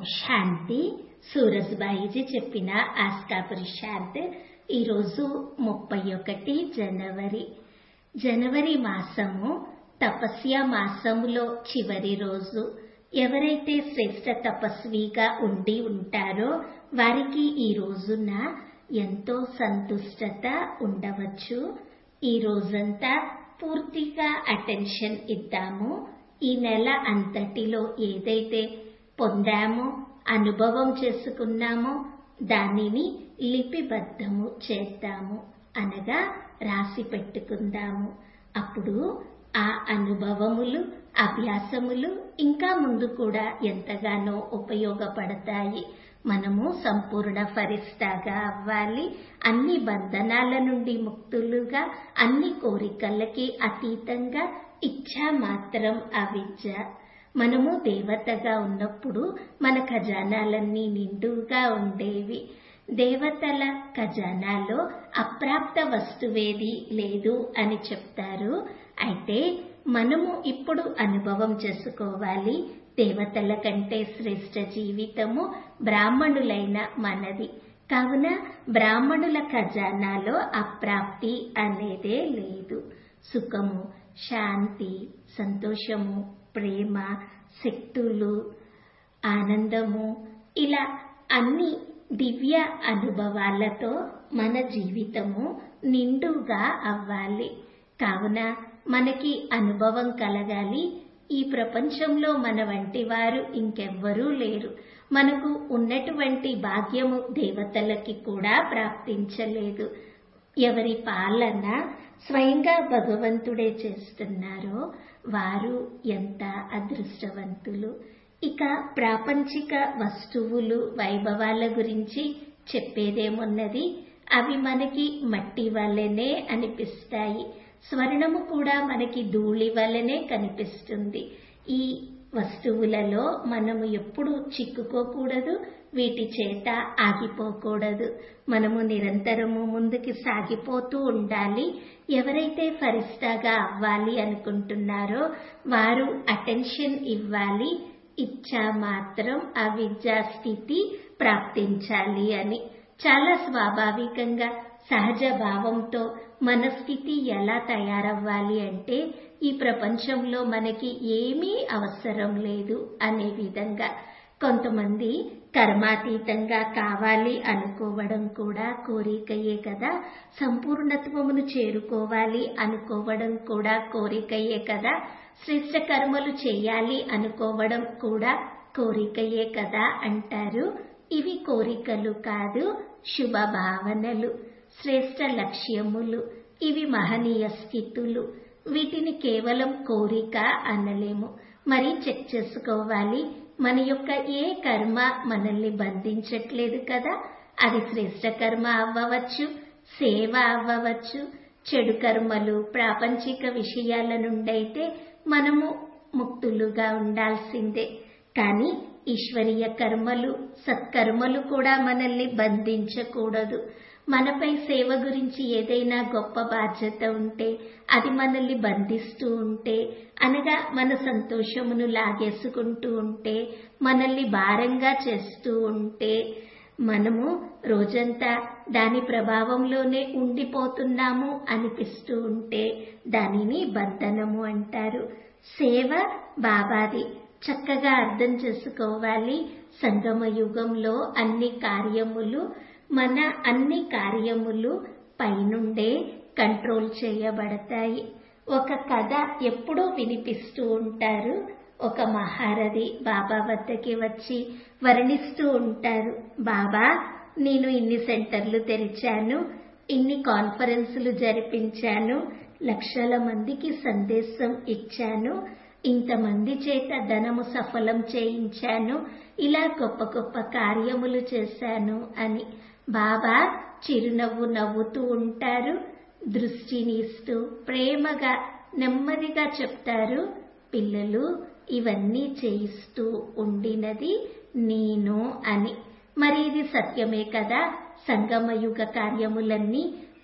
శాంతి సూరజ్బాయిజీ చెప్పిన ఆస్కా పురుషార్థ్ ఈరోజు ముప్పై ఒకటి జనవరి జనవరి మాసము తపస్య మాసములో చివరి రోజు ఎవరైతే శ్రేష్ట తపస్విగా ఉండి ఉంటారో వారికి ఈ రోజున ఎంతో సంతుష్టత ఉండవచ్చు ఈ రోజంతా పూర్తిగా అటెన్షన్ ఇద్దాము ఈ నెల అంతటిలో ఏదైతే పొందామో అనుభవం చేసుకున్నామో దానిని లిపిబద్ధము చేద్దాము అనగా రాసి పెట్టుకుందాము అప్పుడు ఆ అనుభవములు అభ్యాసములు ఇంకా ముందు కూడా ఎంతగానో ఉపయోగపడతాయి మనము సంపూర్ణ ఫరిస్తాగా అవ్వాలి అన్ని బంధనాల నుండి ముక్తులుగా అన్ని కోరికలకి అతీతంగా ఇచ్చా మాత్రం అవిద్య మనము దేవతగా ఉన్నప్పుడు మన ఖజానాలన్నీ నిండుగా ఉండేవి దేవతల ఖజానాలో అప్రాప్త వస్తువేది లేదు అని చెప్తారు అయితే మనము ఇప్పుడు అనుభవం చేసుకోవాలి దేవతల కంటే శ్రేష్ట జీవితము బ్రాహ్మణులైన మనది కావున బ్రాహ్మణుల ఖజానాలో అప్రాప్తి అనేదే లేదు సుఖము శాంతి సంతోషము ప్రేమ శక్తులు ఆనందము ఇలా అన్ని దివ్య అనుభవాలతో మన జీవితము నిండుగా అవ్వాలి కావున మనకి అనుభవం కలగాలి ఈ ప్రపంచంలో మన వంటి వారు ఇంకెవ్వరూ లేరు మనకు ఉన్నటువంటి భాగ్యము దేవతలకి కూడా ప్రాప్తించలేదు ఎవరి పాలన స్వయంగా భగవంతుడే చేస్తున్నారో వారు ఎంత అదృష్టవంతులు ఇక ప్రాపంచిక వస్తువులు వైభవాల గురించి చెప్పేదేమున్నది అవి మనకి మట్టి వల్లనే అనిపిస్తాయి స్వర్ణము కూడా మనకి ధూళి వల్లనే కనిపిస్తుంది ఈ వస్తువులలో మనము ఎప్పుడు చిక్కుకోకూడదు వీటి చేత ఆగిపోకూడదు మనము నిరంతరము ముందుకి సాగిపోతూ ఉండాలి ఎవరైతే ఫరిస్తాగా అవ్వాలి అనుకుంటున్నారో వారు అటెన్షన్ ఇవ్వాలి ఇచ్చా మాత్రం అవిద్యా స్థితి ప్రాప్తించాలి అని చాలా స్వాభావికంగా సహజ భావంతో మన స్థితి ఎలా తయారవ్వాలి అంటే ఈ ప్రపంచంలో మనకి ఏమీ అవసరం లేదు అనే విధంగా కొంతమంది కర్మాతీతంగా కావాలి అనుకోవడం కూడా కోరికయే కదా సంపూర్ణత్వమును చేరుకోవాలి అనుకోవడం కూడా కోరికయే కదా శ్రేష్ట కర్మలు చేయాలి అనుకోవడం కూడా కోరికయే కదా అంటారు ఇవి కోరికలు కాదు శుభ భావనలు శ్రేష్ట లక్ష్యములు ఇవి మహనీయ స్థితులు వీటిని కేవలం కోరిక అనలేము మరి చెక్ చేసుకోవాలి మన యొక్క ఏ కర్మ మనల్ని బంధించట్లేదు కదా అది శ్రేష్ట కర్మ అవ్వవచ్చు సేవ అవ్వవచ్చు చెడు కర్మలు ప్రాపంచిక విషయాల నుండైతే మనము ముక్తులుగా ఉండాల్సిందే కానీ ఈశ్వరీయ కర్మలు సత్కర్మలు కూడా మనల్ని బంధించకూడదు మనపై సేవ గురించి ఏదైనా గొప్ప బాధ్యత ఉంటే అది మనల్ని బంధిస్తూ ఉంటే అనగా మన సంతోషమును లాగేసుకుంటూ ఉంటే మనల్ని భారంగా చేస్తూ ఉంటే మనము రోజంతా దాని ప్రభావంలోనే ఉండిపోతున్నాము అనిపిస్తూ ఉంటే దానిని బంధనము అంటారు సేవ బాబాది చక్కగా అర్థం చేసుకోవాలి సంగమ యుగంలో అన్ని కార్యములు మన అన్ని కార్యములు పైనుండే కంట్రోల్ చేయబడతాయి ఒక కథ ఎప్పుడూ వినిపిస్తూ ఉంటారు ఒక మహారథి బాబా వద్దకి వచ్చి వర్ణిస్తూ ఉంటారు బాబా నేను ఇన్ని సెంటర్లు తెరిచాను ఇన్ని కాన్ఫరెన్సులు జరిపించాను లక్షల మందికి సందేశం ఇచ్చాను ఇంతమంది చేత ధనము సఫలం చేయించాను ఇలా గొప్ప గొప్ప కార్యములు చేశాను అని బాబా చిరునవ్వు నవ్వుతూ ఉంటారు దృష్టిని ఇస్తూ ప్రేమగా నెమ్మదిగా చెప్తారు పిల్లలు ఇవన్నీ చేయిస్తూ ఉండినది నేను అని మరి ఇది సత్యమే కదా సంగమయుగ కార్యములన్నీ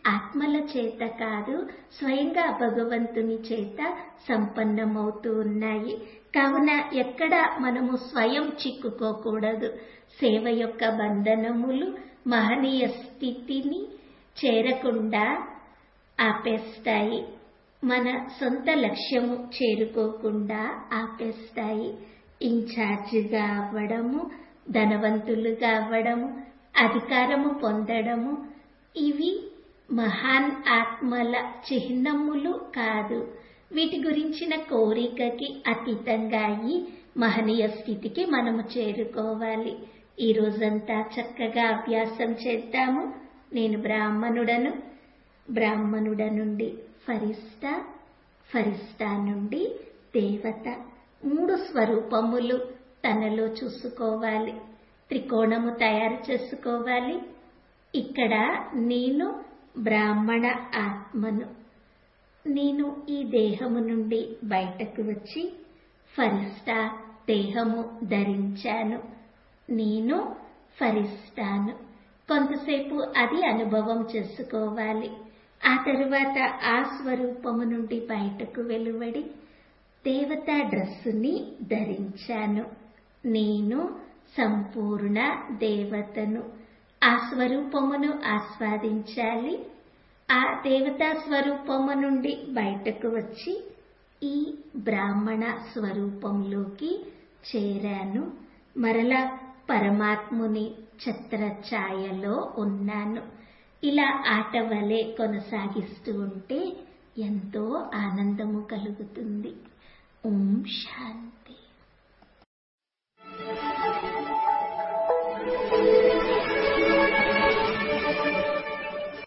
ఆత్మల చేత కాదు స్వయంగా భగవంతుని చేత సంపన్నమవుతూ ఉన్నాయి కావున ఎక్కడ మనము స్వయం చిక్కుకోకూడదు సేవ యొక్క బంధనములు మహనీయ స్థితిని చేరకుండా ఆపేస్తాయి మన సొంత లక్ష్యము చేరుకోకుండా ఆపేస్తాయి ఇన్ఛార్జిగా అవ్వడము ధనవంతులుగా అవ్వడము అధికారము పొందడము ఇవి మహాన్ ఆత్మల చిహ్నములు కాదు వీటి గురించిన కోరికకి అతీతంగా అయి మహనీయ స్థితికి మనము చేరుకోవాలి ఈ రోజంతా చక్కగా అభ్యాసం చేద్దాము నేను బ్రాహ్మణుడను బ్రాహ్మణుడ నుండి ఫరిస్తా ఫరిస్తా నుండి దేవత మూడు స్వరూపములు తనలో చూసుకోవాలి త్రికోణము తయారు చేసుకోవాలి ఇక్కడ నేను బ్రాహ్మణ ఆత్మను నేను ఈ దేహము నుండి బయటకు వచ్చి ఫరిస్తా దేహము ధరించాను నేను ఫరిస్తాను కొంతసేపు అది అనుభవం చేసుకోవాలి ఆ తరువాత ఆ స్వరూపము నుండి బయటకు వెలువడి దేవతా డ్రెస్సుని ధరించాను నేను సంపూర్ణ దేవతను ఆ స్వరూపమును ఆస్వాదించాలి ఆ దేవతా స్వరూపము నుండి బయటకు వచ్చి ఈ బ్రాహ్మణ స్వరూపంలోకి చేరాను మరలా పరమాత్ముని ఛత్ర ఛాయలో ఉన్నాను ఇలా ఆట వలె కొనసాగిస్తూ ఉంటే ఎంతో ఆనందము కలుగుతుంది ఓం శాంతి